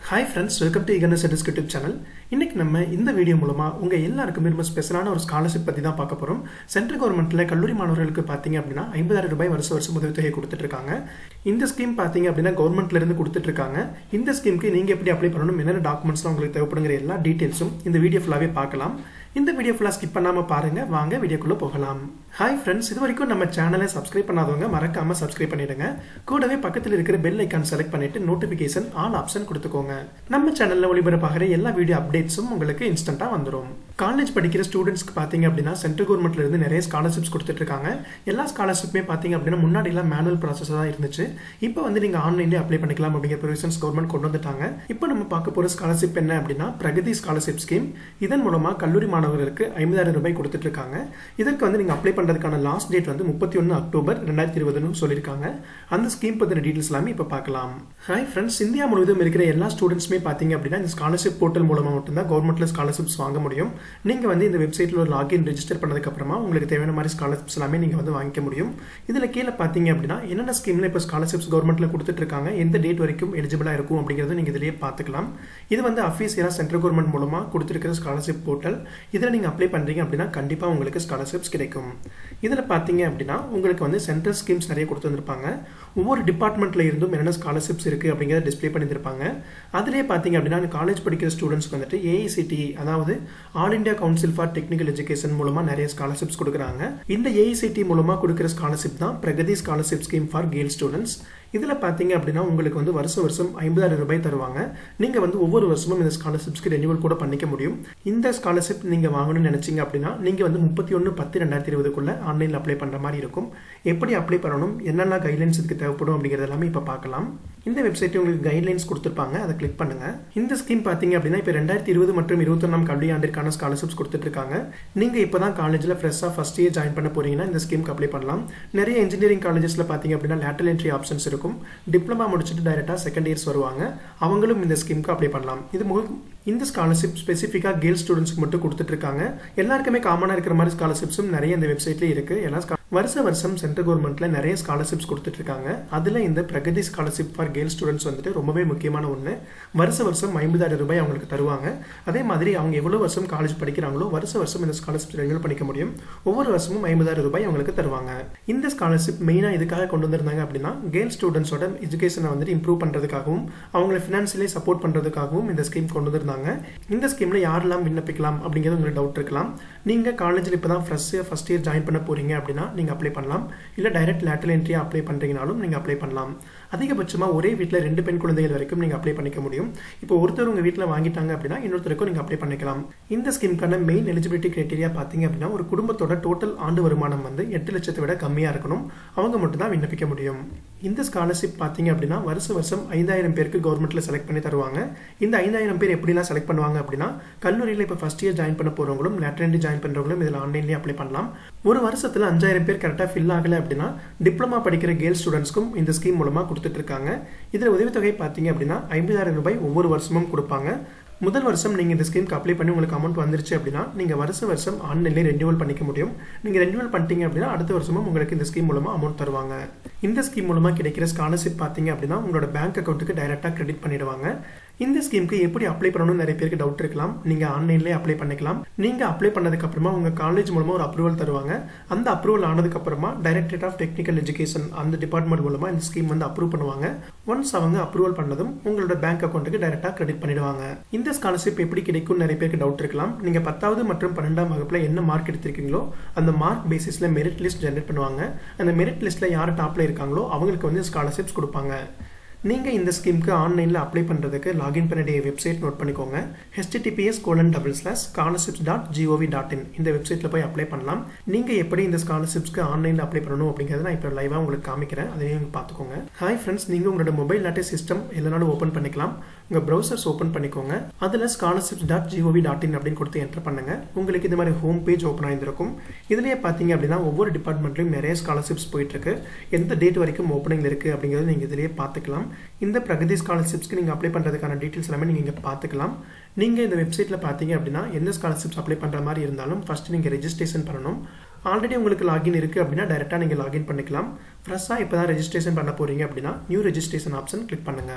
hi friends welcome to இகனஸ் எடிஸ் YouTube channel இன்னைக்கு நம்ம இந்த வீடியோ மூலமா உங்க எல்லாருக்குமே ரொம்ப ஸ்பெஷலான ஒரு ஸ்காலர்ஷிப் பத்தி தான் பார்க்க போறோம் சென்ட்ரல் கவர்மெண்ட்ல கல்லூரி மாணவர்களுக்கு பாத்தீங்க அப்படின்னா ஐம்பதாயிரம் ரூபாய் வருஷ வருஷம் உதவித்தொகை கொடுத்துட்டு இருக்காங்க இந்த ஸ்கீம் பாத்தீங்க அப்படின்னா கவர்மெண்ட்ல இருந்து கொடுத்துட்டு இருக்காங்க இந்த ஸ்கீமுக்கு நீங்க எப்படி அப்ளை பண்ணணும் என்னென்ன டாக்குமெண்ட்ஸ்லாம் உங்களுக்கு தேவைப்படுங்கிற எல்லா டீடைல்ஸும் இந்த வீடியோ ஃபுல்லாவே பார்க்கலாம் இந்த வீடியோ ஃபுல்லாக ஸ்கிப் பண்ணாமல் பாருங்க வாங்க வீடியோக்குள்ளே போகலாம் ஹாய் ஃப்ரெண்ட்ஸ் இது வரைக்கும் நம்ம சேனலை சப்ஸ்கிரைப் பண்ணாதவங்க மறக்காம சப்ஸ்கிரைப் பண்ணிடுங்க கூடவே பக்கத்தில் இருக்கிற பெல் ஐக்கான் செலக்ட் பண்ணிட்டு நோட்டிஃபிகேஷன் ஆல் ஆப்ஷன் கொடுத்துக்கோங்க நம்ம சேனலில் ஒளிபரப்பாகிற எல்லா வீடியோ அப்டேட்ஸும் உங்களுக்கு இன்ஸ்டன்ட்டாக வந்துடும் காலேஜ் படிக்கிற ஸ்டூடெண்ட்ஸ்க்கு பார்த்தீங்க அப்படின்னா சென்ட்ரல் கவர்மெண்ட்ல இருந்து நிறைய ஸ்காலர்ஷிப்ஸ் கொடுத்துட்டு இருக்காங்க எல்லா ஸ்காலர்ஷிப்புமே பார்த்தீங்க அப்படின்னா முன்னாடி எல்லாம் மேனுவல் ப்ராசஸ் தான் இருந்துச்சு இப்போ வந்து நீங்க ஆன்லைன்லேயே அப்ளை பண்ணிக்கலாம் அப்படிங்கிற ப்ரொவிஷன்ஸ் கவர்மெண்ட் கொண்டு வந்துட்டாங்க இப்போ நம்ம பார்க்க போகிற ஸ்காலர்ஷிப் என்ன அப்படின்னா பிரகதி ஸ்காலர்ஷிப் ஸ்கீம் இதன் மூலமா கல்லூரி மாணவர்களுக்கு ஐம்பதாயிரம் ரூபாய் கொடுத்துட்டு இருக்காங்க இதற்கு வந்து நீங்க அப்ளை பண்றதுக்கான லாஸ்ட் டேட் வந்து முப்பத்தி ஒன்று அக்டோபர் ரெண்டாயிரத்தி இருபதுன்னு சொல்லியிருக்காங்க அந்த ஸ்கீம் பத்தின டீடைல்ஸ் எல்லாமே இப்போ பார்க்கலாம் ஹாய் ஃப்ரெண்ட்ஸ் இந்தியா முழுவதும் இருக்கிற எல்லா ஸ்டூடெண்ட்ஸுமே பார்த்தீங்க அப்படின்னா இந்த ஸ்காலர்ஷிப் போர்ட்டல் மூலமா மட்டும்தான் கவர்மெண்ட்ல ஸ்காலர்ஷிப்ஸ் வாங்க முடியும் நீங்க வந்து இந்த வெப்சைட்ல ஒரு லாகின் ரெஜிஸ்டர் பண்ணதுக்கு அப்புறமா உங்களுக்கு தேவையான மாதிரி ஸ்காலர்ஷிப்ஸ் எல்லாமே நீங்க வந்து வாங்கிக்க முடியும் இதுல கீழே பார்த்தீங்க அப்படின்னா என்னென்ன ஸ்கீம்ல இப்போ ஸ்காலர்ஷிப்ஸ் கவர்மெண்ட்ல கொடுத்துட்டு இருக்காங்க எந்த டேட் வரைக்கும் எலிஜிபிளா இருக்கும் அப்படிங்கறத நீங்க இதுலயே பார்த்துக்கலாம் இது வந்து அஃபீஷியலா சென்ட்ரல் கவர்மெண்ட் மூலமா கொடுத்துருக்கிற ஸ்காலர்ஷிப் போர்ட்டல் இதில் நீங்கள் அப்ளை பண்ணுறீங்க அப்படின்னா கண்டிப்பாக உங்களுக்கு ஸ்காலர்ஷிப்ஸ் கிடைக்கும் இதில் பார்த்தீங்க அப்படின்னா உங்களுக்கு வந்து சென்ட்ரல் ஸ்கீம்ஸ் நிறைய கொடுத்து வந்திருப்பாங்க ஒவ்வொரு டிபார்ட்மெண்ட்டில் இருந்தும் என்னென்ன ஸ்காலர்ஷிப்ஸ் இருக்குது அப்படிங்கிறத டிஸ்பிளே பண்ணியிருப்பாங்க அதிலே பார்த்தீங்க அப்படின்னா காலேஜ் படிக்கிற ஸ்டூடெண்ட்ஸ்க்கு வந்துட்டு ஏஐசிடி அதாவது all India council for technical education மூலமாக நிறைய ஸ்காலர்ஷிப்ஸ் கொடுக்குறாங்க இந்த ஏஐசிடி மூலமாக கொடுக்குற ஸ்காலர்ஷிப் தான் Pragati scholarship scheme for girl students இதில் பார்த்தீங்க அப்படின்னா உங்களுக்கு வந்து வருஷ வருஷம் ஐம்பதாயிரம் ரூபாய் தருவாங்க நீங்கள் வந்து ஒவ்வொரு வருஷமும் இந்த ஸ்காலர்ஷிப்ஸ்க்கு ரெனியூவல் கூட பண்ணிக்க முடியும் இந்த ஸ்காலர்ஷிப் நீங்கள் வாங்கணும்னு நினச்சிங்க அப்படின்னா நீங்கள் வந்து முப்பத்தி ஒன்று பத்து ரெண்டாயிரத்தி இருபதுக்குள்ள ஆன்லைனில் அப்ளை பண்ணுற மாதிரி இருக்கும் எப்படி அப்ளை பண்ணணும் என்னென்ன கைட்லைன்ஸ் இதுக்கு தேவைப்படும் அப்படிங்கிறது எல்லாமே இப்போ பார்க்கலாம் இந்த வெப்சைட் உங்களுக்கு கைட்லைன்ஸ் கொடுத்துருப்பாங்க அதை கிளிக் பண்ணுங்க இந்த ஸ்கீம் பார்த்தீங்க அப்படின்னா இப்போ ரெண்டாயிரத்தி இருபது மற்றும் இருபத்தொன்னாம் கல்வி ஆண்டிற்கான ஸ்காலர்ஷிப்ஸ் கொடுத்துட்டு இருக்காங்க நீங்கள் இப்போ தான் காலேஜில் ஃப்ரெஷ்ஷாக ஃபஸ்ட் இயர் ஜாயின் பண்ண போறீங்கன்னா இந்த ஸ்கீம்க்கு அப்ளை பண்ணலாம் நிறைய இன்ஜினியரிங் காலேஜஸில் பார்த்தீங்க அப்படின்னா லேட்டல் என்ட்ரி ஆப்ஷன்ஸ் இருக்கும் டிப்ளமா முடிச்சுட்டு டைரெக்டாக செகண்ட் இயர்ஸ் வருவாங்க அவங்களும் இந்த ஸ்கீமுக்கு அப்ளை பண்ணலாம் இது முழு இந்த ஸ்காலர்ஷிப் ஸ்பெசிஃபிக்காக கேர்ள்ஸ் ஸ்டூடெண்ட்ஸ்க்கு மட்டும் கொடுத்துட்டு இருக்காங்க எல்லாருக்குமே காமனாக இருக்கிற மாதிரி ஸ்காலர்ஷிப்ஸும் நிறைய இந்த வெப்சைட்லேயே இருக்கு எல்லாம் வருஷ வருஷம் சென்ட்ரல் கவர்மெண்ட்ல நிறைய ஸ்காலர்ஷிப்ஸ் கொடுத்துட்டு இருக்காங்க அதுல இந்த Pragati scholarship for girls students வந்துட்டு ரொம்பவே முக்கியமான ஒன்று வருஷ வருஷம் ஐம்பதாயிரம் ரூபாய் அவங்களுக்கு தருவாங்க அதே மாதிரி அவங்க எவ்வளவு வருஷம் காலேஜ் படிக்கிறாங்களோ வருஷ வருஷம் இந்த ஸ்காலர்ஷிப் ரெனியூல் பண்ணிக்க முடியும் ஒவ்வொரு வருஷமும் ஐம்பதாயிரம் ரூபாய் அவங்களுக்கு தருவாங்க இந்த ஸ்காலர்ஷிப் மெயினாக இதுக்காக கொண்டு வந்திருந்தாங்க அப்படின்னா கேர்ள்ஸ் ஸ்டூடெண்ட்ஸோட எஜுகேஷனை வந்துட்டு இம்ப்ரூவ் பண்றதுக்காகவும் அவங்களை ஃபினான்சியலி சப்போர்ட் பண்றதுக்காகவும் இந்த ஸ்கீம் கொண்டு வந்திருந்தாங்க இந்த ஸ்கீம்ல யாரெல்லாம் விண்ணப்பிக்கலாம் அப்படிங்கிறது உங்களுக்கு டவுட் இருக்கலாம் நீங்க காலேஜில் இப்போ தான் ஃபர்ஸ்ட் ஃபர்ஸ்ட் இயர் ஜாயின் பண்ண போறீங்க அப்படின்னா நீங்க அப்ளை பண்ணலாம் இல்லை டைரக்ட் லேட்டல் என்ட்ரியா அப்ளை பண்றீங்கனாலும் நீங்க அப்ளை பண்ணலாம் அதிகபட்சமாக ஒரே வீட்டில் ரெண்டு பெண் குழந்தைகள் வரைக்கும் நீங்கள் அப்ளை பண்ணிக்க முடியும் இப்போ ஒருத்தர் உங்கள் வீட்டில் வாங்கிட்டாங்க அப்படின்னா இன்னொருத்தருக்கும் நீங்கள் அப்ளை பண்ணிக்கலாம் இந்த ஸ்கீமுக்கான மெயின் எலிஜிபிலிட்டி கிரைட்டீரியா பார்த்தீங்க அப்படின்னா ஒரு குடும்பத்தோட டோட்டல் ஆண்டு வருமானம் வந்து எட்டு லட்சத்தை விட கம்மியாக இருக்கணும் அவங்க மட்டும் தான் விண்ணப்பிக்க முடியும் இந்த ஸ்காலர்ஷிப் பார்த்தீங்க அப்படின்னா வருஷ வருஷம் ஐந்தாயிரம் பேருக்கு கவர்மெண்ட்ல செலக்ட் பண்ணி தருவாங்க இந்த ஐந்தாயிரம் பேர் எப்படிலாம் செலக்ட் பண்ணுவாங்க அப்படின்னா கல்லூரியில் இப்போ ஃபர்ஸ்ட் இயர் ஜாயின் பண்ண போறவங்களும் லேட்டரண்டி ஜாயின் பண்ணுறவங்களும் இதில் ஆன்லைன்லேயே அப்ளை பண்ணலாம் ஒரு வருஷத்தில் அஞ்சாயிரம் பேர் கரெக்டாக ஃபில் ஆகலை அப்படின்னா டிப்ளமா படிக்கிற கேர்ள்ஸ் ஸ்டூடெண்ட்ஸ்க்கும் இந்த ஸ்கீம் மூலமாக கொடுத்துட்டு இருக்காங்க இதில் உதவித்தொகை பார்த்தீங்க அப்படின்னா ஐம்பதாயிரம் ரூபாய் ஒவ்வொரு வருஷமும் கொடுப்பாங்க முதல் வருஷம் நீங்கள் இந்த ஸ்கீம்க்கு அப்ளை பண்ணி உங்களுக்கு அமௌண்ட் வந்துருச்சு அப்படின்னா நீங்கள் வருஷ வருஷம் ஆன்லைன்லேயே ரெனியூவல் பண்ணிக்க முடியும் நீங்கள் ரெனியூவல் பண்ணிட்டீங்க அப்படின்னா அடுத்த வருஷமும் உங்களுக்கு இந்த ஸ்கீம் மூலமாக அமௌண்ட் தருவாங்க இந்த ஸ்கீம் மூலமாக கிடைக்கிற ஸ்காலர்ஷிப் பார்த்தீங்க அப்படின்னா உங்களோட பேங்க் அக்கௌண்ட்டுக்கு டைரெக்டாக கிரெடிட் பண்ணிடுவாங்க இந்த ஸ்கீமுக்கு எப்படி அப்ளை பண்ணணும்னு நிறைய பேருக்கு டவுட் இருக்கலாம் நீங்க ஆன்லைன்லேயே அப்ளை பண்ணிக்கலாம் நீங்க அப்ளை பண்ணதுக்கு அப்புறமா உங்க காலேஜ் மூலமா ஒரு அப்ரூவல் தருவாங்க அந்த அப்ரூவல் ஆனதுக்கு அப்புறமா டைரக்டரேட் ஆஃப் டெக்னிக்கல் எஜுகேஷன் அந்த டிபார்ட்மெண்ட் மூலமா இந்த ஸ்கீம் வந்து அப்ரூவ் பண்ணுவாங்க ஒன்ஸ் அவங்க அப்ரூவல் பண்ணதும் உங்களோட பேங்க் அக்கௌண்ட்டுக்கு டைரக்டா கிரெடிட் பண்ணிடுவாங்க இந்த ஸ்காலர்ஷிப் எப்படி கிடைக்கும் நிறைய பேருக்கு டவுட் இருக்கலாம் நீங்க பத்தாவது மற்றும் பன்னெண்டாம் வகுப்புல என்ன மார்க் எடுத்திருக்கீங்களோ அந்த மார்க் பேசிஸ்ல மெரிட் லிஸ்ட் ஜென்ரேட் பண்ணுவாங்க அந்த மெரிட் லிஸ்ட்ல யார் டாப்ல இருக்காங்களோ அவங்களுக்கு வந்து ஸ்காலர்ஷிப்ஸ் கொடுப்பாங்க நீங்கள் இந்த ஸ்கீமுக்கு ஆன்லைனில் அப்ளை பண்ணுறதுக்கு லாகின் பண்ண வேண்டிய வெப்சைட் நோட் பண்ணிக்கோங்க HTTPS colon double slash scholarships dot GOV dot in இந்த வெப்சைட்டில் போய் அப்ளை பண்ணலாம் நீங்கள் எப்படி இந்த ஸ்காலர்ஷிப்ஸ்க்கு ஆன்லைனில் அப்ளை பண்ணணும் அப்படிங்கிறத நான் இப்போ லைவாக உங்களுக்கு காமிக்கிறேன் அதையும் நீங்கள் பார்த்துக்கோங்க ஹாய் ஃப்ரெண்ட்ஸ் நீங்கள் உங்களோட மொபைல் லேட்டே சிஸ்டம் எல்லானாலும் ஓப்பன் பண்ணிக்கலாம் உங்கள் ப்ரௌசர்ஸ் ஓப்பன் பண்ணிக்கோங்க அதில் scholarships dot GOV dot in அப்படின்னு கொடுத்து என்டர் பண்ணுங்க உங்களுக்கு இந்த மாதிரி ஹோம் பேஜ் ஓப்பன் ஆயிருக்கும் இதுலேயே பார்த்தீங்க அப்படின்னா ஒவ்வொரு டிபார்ட்மெண்ட்லையும் நிறைய ஸ்காலர்ஷிப்ஸ் போயிட்டு இருக்கு எந்த டேட் வரைக்கும் ஓப்பனிங் இருக்கு அப்படிங்கிறத நீங்கள் இதிலேயே பார்த்துக்கலாம் இந்த பிரகதி ஸ்காலர்ஷிப்ஸ்க்கு நீங்கள் அப்ளை பண்ணுறதுக்கான டீட்டெயில்ஸ் எல்லாமே நீங்கள் இங்கே பார்த்துக்கலாம் நீங்கள் இந்த வெப்சைட்டில் பார்த்தீங்க அப்படின்னா எந்த ஸ்காலர்ஷிப்ஸ் அப்ளை பண்ணுற மாதிரி இருந்தாலும் ஃபர்ஸ்ட் நீங்கள் ரெஜிஸ்ட்ரேஷன் பண்ணணும் ஆல்ரெடி உங்களுக்கு லாகின் இருக்குது அப்படின்னா டேரெக்டாக நீங்கள் லாகின் பண்ணிக்கலாம் ஃப்ரெஷ்ஷாக இப்போ தான் ரெஜிஸ்ட்ரேஷன் பண்ண போகிறீங்க அப்படின்னா நியூ ரெஜிஸ்ட்ரேஷன் ஆப்ஷன் கிளிக் பண்ணுங்கள்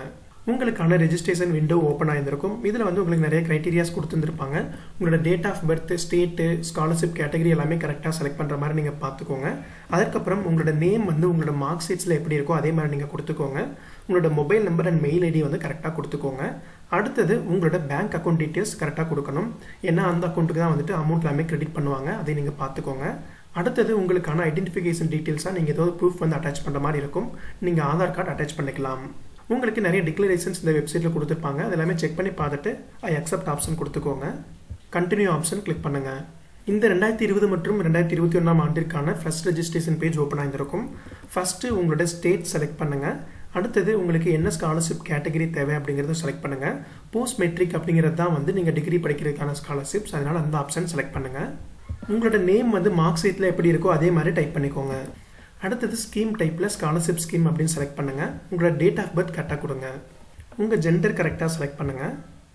உங்களுக்கான ரெஜிஸ்ட்ரேஷன் விண்டோ ஓப்பன் ஆயிருந்திருக்கும் இதில் வந்து உங்களுக்கு நிறைய க்ரைட்டீரியாஸ் கொடுத்துருப்பாங்க உங்களோட date of birth state scholarship category எல்லாமே கரெக்டாக செலக்ட் பண்ணுற மாதிரி நீங்கள் பார்த்துக்கோங்க அதுக்கப்புறம் உங்களோட நேம் வந்து உங்களோட மார்க் ஷீட்ஸில் எப்படி இருக்கோ அதே மாதிரி நீங்கள் கொடுத்துக்கோங்க உங்களோட mobile number and mail ID வந்து கரெக்டாக கொடுத்துக்கோங்க அடுத்தது உங்களோட பேங்க் அக்கௌண்ட் டீட்டெயில்ஸ் கரெக்டாக கொடுக்கணும் ஏன்னா அந்த அக்கௌண்ட்டுக்கு தான் வந்துட்டு அமௌண்ட் எல்லாமே கிரெடிட் பண்ணுவாங்க அதை நீங்கள் பார்த்துக்கோங்க அடுத்தது உங்களுக்கான ஐடென்டிஃபிகேஷன் டீட்டெயில்ஸாக நீங்கள் ஏதாவது ப்ரூஃப் வந்து அட்டாச் பண்ணுற மாதிரி இருக்கும் நீங்கள் ஆதார் கார்டு அட்டாச் பண்ணிக்கலாம் உங்களுக்கு நிறைய டிக்ளரேஷன்ஸ் இந்த வெப்சைட்டில் கொடுத்துருப்பாங்க அது எல்லாமே செக் பண்ணி பார்த்துட்டு ஐ அக்செப்ட் ஆப்ஷன் கொடுத்துக்கோங்க கண்டினியூ ஆப்ஷன் கிளிக் பண்ணுங்கள் இந்த ரெண்டாயிரத்தி இருபது மற்றும் ரெண்டாயிரத்தி இருபத்தி ஒன்றாம் ஆண்டிற்கான ஃபர்ஸ்ட் ரெஜிஸ்ட்ரேஷன் பேஜ் ஓப்பன் ஆகிருக்கும் ஃபஸ்ட்டு உங்களோட ஸ்டேட் செலக்ட் பண்ணுங்கள் அடுத்தது உங்களுக்கு என்ன ஸ்காலர்ஷிப் கேட்டகரி தேவை அப்படிங்கிறத செலக்ட் பண்ணுங்கள் போஸ்ட் மெட்ரிக் அப்படிங்கிறது தான் வந்து நீங்கள் டிகிரி படிக்கிறதுக்கான ஸ்காலர்ஷிப்ஸ் அதனால் அந்த ஆப்ஷன் செலக்ட் பண்ணுங்கள் உங்களோட நேம் வந்து மார்க் ஷீட்டில் எப்படி இருக்கோ அதே மாதிரி டைப் பண்ணிக்கோங்க அடுத்தது ஸ்கீம் டைப்பில் ஸ்காலர்ஷிப் ஸ்கீம் அப்படின்னு செலக்ட் பண்ணுங்கள் உங்களோட டேட் ஆஃப் பர்த் கரெக்டாக கொடுங்க உங்கள் ஜெண்டர் கரெக்டாக செலக்ட் பண்ணுங்கள்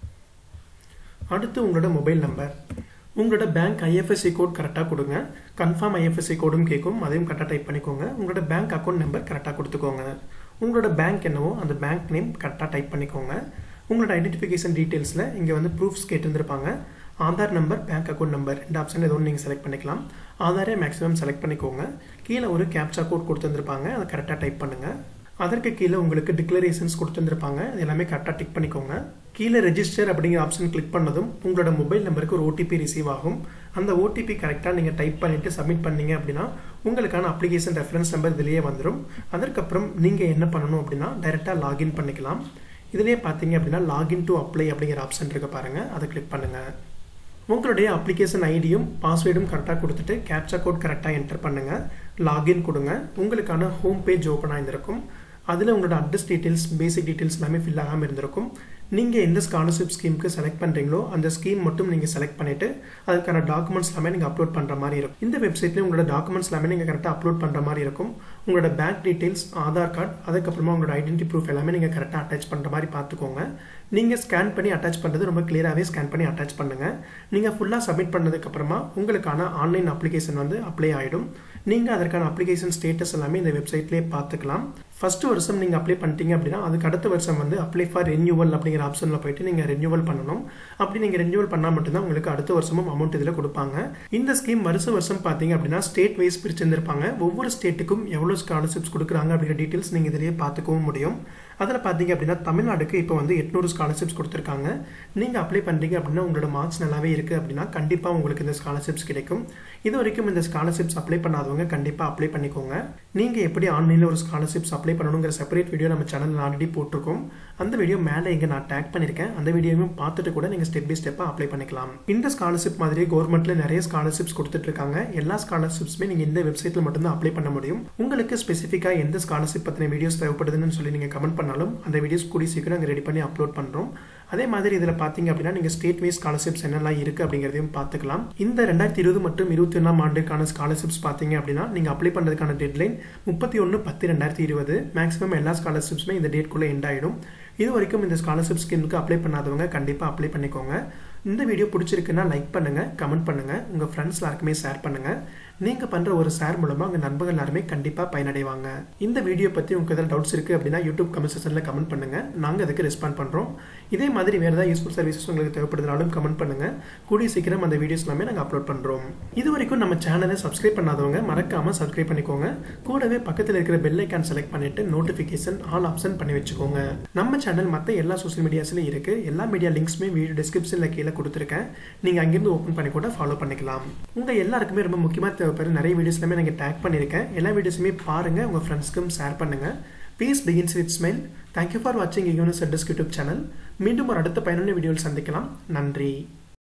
அடுத்து உங்களோட மொபைல் நம்பர் உங்களோட பேங்க் ஐஎஃப்எஸ்சி கோட் கரெக்டாக கொடுங்க கன்ஃபார்ம் ஐஎஃப்எஸ்சி கோடும் கேட்கும் அதையும் கரெக்டாக டைப் பண்ணிக்கோங்க உங்களோட பேங்க் அக்கௌண்ட் நம்பர் கரெக்டாக கொடுத்துக்கோங்க உங்களோட பேங்க் என்னவோ அந்த பேங்க் நேம் கரெக்டாக டைப் பண்ணிக்கோங்க உங்களோட ஐடென்டிஃபிகேஷன் டீட்டெயில்ஸில் இங்கே வந்து ப்ரூஃப்ஸ் கேட்டிருந்திருப்பாங்க Aadhaar number bank account number ரெண்டு ஆப்ஷன் ஏதோ நீங்கள் செலக்ட் பண்ணிக்கலாம் ஆதாரே மேக்ஸிமம் செலக்ட் பண்ணிக்கோங்க கீழே ஒரு கேப்சா கோட் கொடுத்துருந்துருப்பாங்க அதை கரெக்டாக டைப் பண்ணுங்கள் அதற்கு கீழே உங்களுக்கு டிக்ளரேஷன்ஸ் கொடுத்துருந்துருப்பாங்க அது எல்லாமே கரெக்டாக டிக் பண்ணிக்கோங்க கீழே ரெஜிஸ்டர் அப்படிங்கிற ஆப்ஷன் கிளிக் பண்ணதும் உங்களோட மொபைல் நம்பருக்கு ஒரு ஓடிபி ரிசீவ் ஆகும் அந்த ஓடிபி கரெக்டாக நீங்கள் டைப் பண்ணிவிட்டு சப்மிட் பண்ணீங்க அப்படின்னா உங்களுக்கான அப்ளிகேஷன் ரெஃபரன்ஸ் நம்பர் இதிலேயே வந்துடும் அதற்கப்புறம் நீங்கள் என்ன பண்ணணும் அப்படின்னா டைரெக்டாக லாகின் பண்ணிக்கலாம் இதிலேயே பார்த்தீங்க அப்படின்னா லாகின் டு அப்ளை அப்படிங்கிற ஆப்ஷன் இருக்க பாருங்கள் அதை கிளிக் பண்ணுங்கள் உங்களுடைய அப்ளிகேஷன் ஐடியும் பாஸ்வேர்டும் கரெக்டாக கொடுத்துட்டு கேப்சா கோட் கரெக்டாக என்டர் பண்ணுங்கள் லாகின் கொடுங்க உங்களுக்கான ஹோம் பேஜ் ஓப்பன் ஆகிருக்கும் அதில் உங்களோட அட்ரஸ் டீட்டெயில்ஸ் பேசிக் டீட்டெயில்ஸ் எல்லாமே ஃபில் ஆகாமல் இருந்திருக்கும் நீங்கள் எந்த ஸ்காலர்ஷிப் ஸ்கீமுக்கு செலக்ட் பண்ணுறீங்களோ அந்த ஸ்கீம் மட்டும் நீங்கள் செலக்ட் பண்ணிவிட்டு அதுக்கான டாக்குமெண்ட்ஸ் எல்லாமே நீங்கள் அப்லோட் பண்ணுற மாதிரி இருக்கும் இந்த வெப்சைட்லேயும் உங்களோட டாக்குமெண்ட்ஸ் எல்லாமே நீங்கள் கரெக்டாக அப்லோட் பண்ணுற மாதிரி இருக்கும் உங்களோட பேங்க் டீட்டெயில்ஸ் ஆதார் கார்டு அதுக்கப்புறமா உங்களோட ஐடென்டி ப்ரூஃப் எல்லாமே நீங்கள் கரெக்டாக அட்டாச் பண்ணுற மாதிரி பார்த்துக்கோங்க நீங்கள் ஸ்கேன் பண்ணி அட்டாச் பண்ணுறது ரொம்ப கிளியராகவே ஸ்கேன் பண்ணி அட்டாச் பண்ணுங்கள் நீங்கள் ஃபுல்லாக சப்மிட் பண்ணதுக்கப்புறமா உங்களுக்கான ஆன்லைன் அப்ளிகேஷன் வந்து அப்ளை ஆகிடும் நீங்கள் அதற்கான அப்ளிகேஷன் ஸ்டேட்டஸ் எல்லாமே இந்த வெப்சைட்லேயே பார்த்துக்கலாம் ஃபர்ஸ்ட் வருஷம் நீங்கள் அப்ளை பண்ணிட்டீங்க அப்படின்னா அதுக்கு அடுத்த வருஷம் வந்து அப்ளை ஃபார் ரெனியூவல் அப்படிங்கிற ஆப்ஷனில் போயிட்டு நீங்கள் ரெனியூவல் பண்ணணும் அப்படி நீங்கள் ரெனியூவல் பண்ணால் மட்டும்தான் உங்களுக்கு அடுத்த வருஷமும் அமௌண்ட் இதில் கொடுப்பாங்க இந்த ஸ்கீம் வருஷ வருஷம் பார்த்தீங்க அப்படின்னா ஸ்டேட் வைஸ் பிரிச்சிருந்திருப்பாங்க ஒவ்வொரு ஸ்டேட்டுக்கும் எவ்வளோ ஸ்காலர்ஷிப்ஸ் கொடுக்குறாங்க அப்படிங்கிற டீட்டெயில்ஸ் நீங்கள் இதிலேயே பார்த்துக்கவும் முடியும் அதில் பார்த்தீங்க அப்படின்னா தமிழ்நாடுக்கு இப்போ வந்து எட்நூறு ஸ்காலர்ஷிப்ஸ் கொடுத்துருக்காங்க நீங்கள் அப்ளை பண்ணுறீங்க அப்படின்னா உங்களோட மார்க்ஸ் நல்லாவே இருக்குது அப்படின்னா கண்டிப்பாக உங்களுக்கு இந்த ஸ்காலர்ஷிப்ஸ் கிடைக்கும் இது வரைக்கும் இந்த ஸ்காலர்ஷிப்ஸ் அப்ளை பண்ணாதவங்க கண்டிப்பாக அப்ளை பண்ணிக்கோங்க நீங்கள் எப்படி ஆன்லைனில் ஒரு ஸ்காலர்ஷிப்ஸ் அப்ளை பண்ணணுங்கிற செப்பரேட் வீடியோ நம்ம சேனலில் ஆல்ரெடி போட்டிருக்கோம் அந்த வீடியோ மேலே இங்கே நான் டேக் பண்ணியிருக்கேன் அந்த வீடியோவையும் பார்த்துட்டு கூட நீங்கள் ஸ்டெப் பை ஸ்டெப்பாக அப்ளை பண்ணிக்கலாம் இந்த ஸ்காலர்ஷிப் மாதிரியே கவர்மெண்ட்டில் நிறைய ஸ்காலர்ஷிப்ஸ் கொடுத்துட்டு இருக்காங்க எல்லா ஸ்காலர்ஷிப்ஸுமே நீங்கள் இந்த வெப்சைட்டில் மட்டும்தான் அப்ளை பண்ண முடியும் உங்களுக்கு ஸ்பெசிஃபிக்காக எந்த ஸ்காலர்ஷிப் பற்றின வீடியோஸ் தேவைப்படுதுன்னு சொல்லி நீங்கள் கமெண்ட் பண்ணாலும் அந்த வீடியோஸ் கூடி சீக்கிரம் நாங்கள் ரெடி பண்ணி அப்லோட் பண்ணுறோம் அதே மாதிரி இதில் பார்த்தீங்க அப்படின்னா நீங்கள் ஸ்டேட் வைஸ் ஸ்காலர்ஷிப்ஸ் என்னெல்லாம் இருக்குது அப்படிங்கிறதையும் பார்த்துக்கலாம் இந்த ரெண்டாயிரத்தி இருபது மற்றும் இருபத்தி ஒன்றாம் ஆண்டுக்கான ஸ்காலர்ஷிப்ஸ் பார்த்தீங்க அப்படின்னா நீங்கள் அப்ளை பண்ணுறதுக்கான டெட்லைன் முப்பத்தி ஒன்று பத்து ரெண்டாயிரத்தி இருபது மேக்ஸிமம் எல்லா ஸ்காலர்ஷிப்ஸுமே இந்த டேட்குள்ளே எண்ட் ஆகிடும் இது வரைக்கும் இந்த ஸ்காலர்ஷிப் ஸ்கீமுக்கு அப்ளை பண்ணாதவங்க கண்டிப்பாக அப்ளை பண்ணிக்கோங்க இந்த வீடியோ பிடிச்சிருக்குன்னா லைக் பண்ணுங்கள் கமெண்ட் பண்ணுங்கள் உங்கள் ஃப்ரெண்ட்ஸ் எல்லாருக்குமே ஷேர் பண்ணுங்கள் நீங்கள் பண்ணுற ஒரு ஷேர் மூலமாக உங்கள் நண்பர்கள் எல்லாருமே கண்டிப்பாக பயனடைவாங்க இந்த வீடியோ பற்றி உங்களுக்கு ஏதாவது டவுட்ஸ் இருக்குது அப்படின்னா யூடியூப் கமெண்ட் செக்ஷனில் கமெண்ட் பண்ணுங்கள் நாங்கள் அதுக்கு ரெஸ்பாண்ட் பண்ணுறோம் இதே மாதிரி வேறு ஏதாவது யூஸ்ஃபுல் சர்வீசஸ் உங்களுக்கு தேவைப்படுறதுனாலும் கமெண்ட் பண்ணுங்கள் கூடிய சீக்கிரம் அந்த வீடியோஸ் எல்லாமே நாங்கள் அப்லோட் பண்ணுறோம் இது வரைக்கும் நம்ம சேனலை சப்ஸ்கிரைப் பண்ணாதவங்க மறக்காமல் சப்ஸ்கிரைப் பண்ணிக்கோங்க கூடவே பக்கத்தில் இருக்கிற பெல் ஐக்கான் செலக்ட் பண்ணிட்டு நோட்டிஃபிகேஷன் ஆல் ஆப்ஷன் பண்ணி வச்சுக்கோங்க நம்ம சேனல் மற்ற எல்லா சோஷியல் மீடியாஸ்லையும் இருக்குது எல்லா மீடியா லிங்க்ஸுமே வீடியோ டிஸ்கிரிப்ஷனில் கீழே கொடுத்துருக்கேன் நீங்கள் அங்கேருந்து ஓப்பன் பண்ணி கூட ஃபாலோ பண்ணிக்கலாம் உங்கள் எல்லாருக்குமே ரொம்ப முக்கியமாக தேவைப்படுற நிறைய வீடியோஸ் எல்லாமே நாங்கள் டேக் பண்ணியிருக்கேன் எல்லா வீடியோஸுமே பாருங்கள் உங்கள் ஃப்ரெண்ட்ஸ்க்கும் ஷேர் பண்ணுங்கள் peace begins with smile thank you for வாட்சிங் யூனிஸ் அட்ரஸ் யூடியூப் சேனல் மீண்டும் ஒரு அடுத்த பயனுள்ள வீடியோவில் சந்திக்கலாம் நன்றி